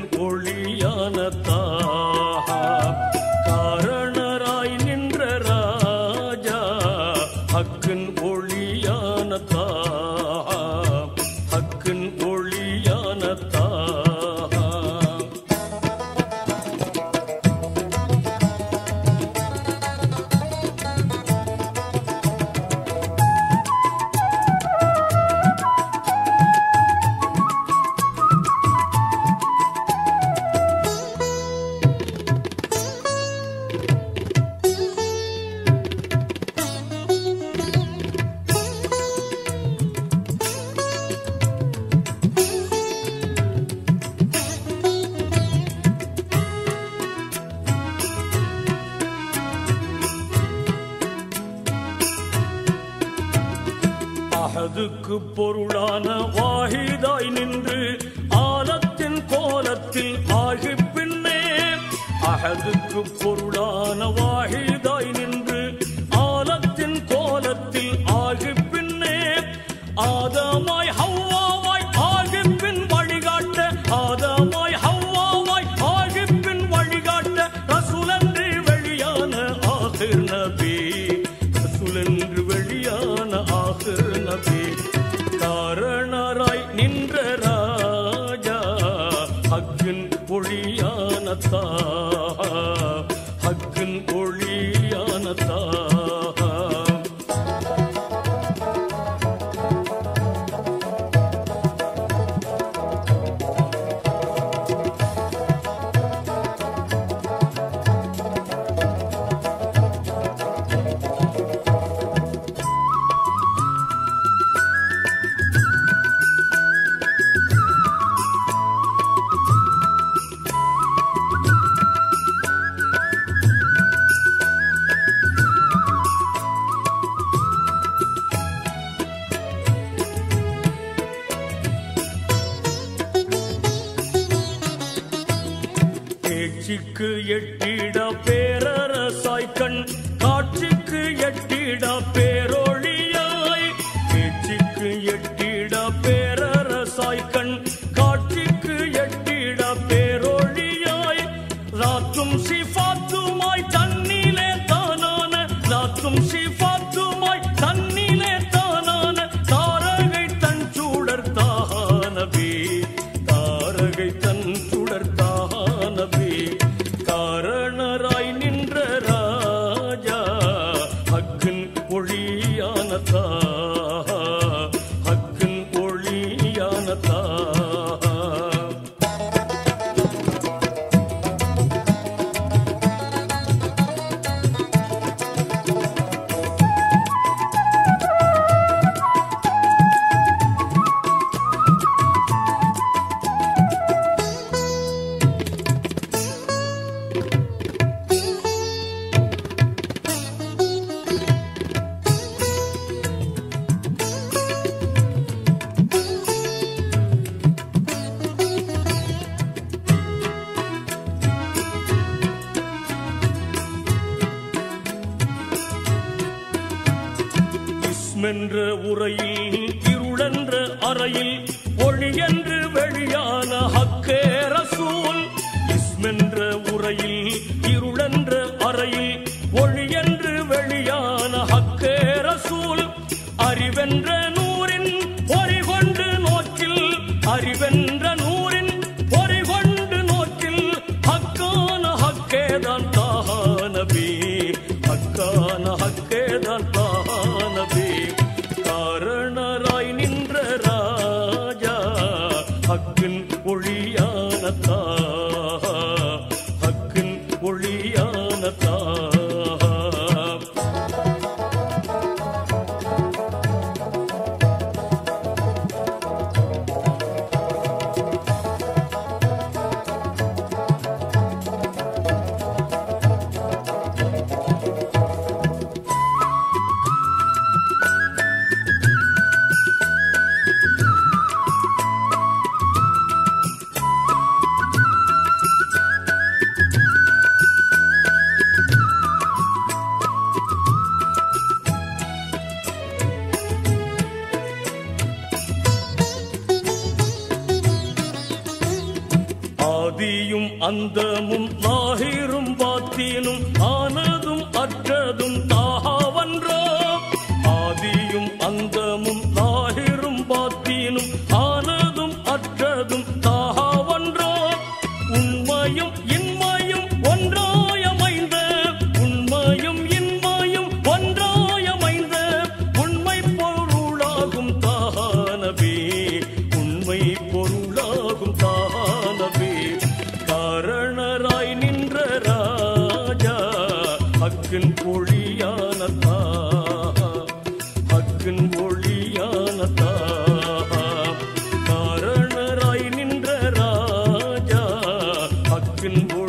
ஹக்கின் ஒளியான தாஹா காரணராய் நின்ற ராஜா ஹக்கின் ஒளியான தாஹா ஹக்கின் ஒளியான தாஹா அகதுக்கு பொருளான வாஹிதாய் நின்று ஆலத்தின் கோலத்தில் ஆகி பின்னே அகதுக்கு பொருளான வாஹிதாய் நின்று ஆலத்தின் கோலத்தில் ஆகி பின்னே ஆதமாய் ஹவ்வாவாய் ஆகி பின் வழிகாட்ட ஆதமாய் ஹவ்வாவாய் ஆகி பின் வழிகாட்ட ரசூலன்று வெளியான ஆகிர் நபி ரசூலன்று வெளியான ஆகிர் நபி காரணராய் நின்ற ராஜா ஹக்கின் ஒளியான தாஹா ஹக்கின் ஒளியான தாஹா பேச்சுக்கு எட்டிட பேரரசாய் கண் காட்சிக்கு எட்டிட பேரொழியாய் பேச்சுக்கு எட்டிட பேரரசாய் கண் காட்சிக்கு எட்டிட பேரொழியாய் ராத்தும் சிஃபாத்துமாய் தன்னிலே தானான ராத்தும் சிஃபாத்துமாய் தன்னிலே தானான தாரகை தன் சூடர் தானபி தாரகை தன் சுடர் தானபி காரணராய் நின்ற ராஜா ஹக்கின் ஒளியான தாஹா ஹக்கின் ஒளியான தாஹா இஸ்மென்ற உரையில் இருளென்ற அறையில் ஒளியென்று வெளியான ஹக்கே ரசூல் இஸ்மென்ற உரையில் இருளென்ற அறையில் ஒளியென்று வெளியான ஹக்கே ரசூல் அறிவென்ற நூரின் பொறிகொண்டு நோக்கில் அறிவென்ற நூரின் பொறிகொண்டு நோக்கில் ஹக்கான ஹக்கேதான் தானபி ஹக்கான ஹக்கேதான் தானபி காரணராய் நின்ற ராஜா ஹக்கின் ஒளியான தாஹா ஹக்கின் ஒளியான ஆதியும் அந்தமும் லாகிரும் பாத்தீனும் ஆனதும் அற்றதும் தாகவன்றோ ஆதியும் அந்தமும் லாகிரும் பாத்தீனும் ஆனதும் அற்றதும் தாகவன்றோ உண்மையும் இன்மையும் ஒன்றாயமைந்த உண்மையும் இன்மையும் ஒன்றாயமைந்த உண்மை பொருளாகும் தானவே உண்மை பொருளாகும் தானவே காரணராய் நின்ற ராஜா அக்கின் பொழியான தா அக்கின் ஒளியான தா காரணராய் நின்ற ராஜா அக்கின்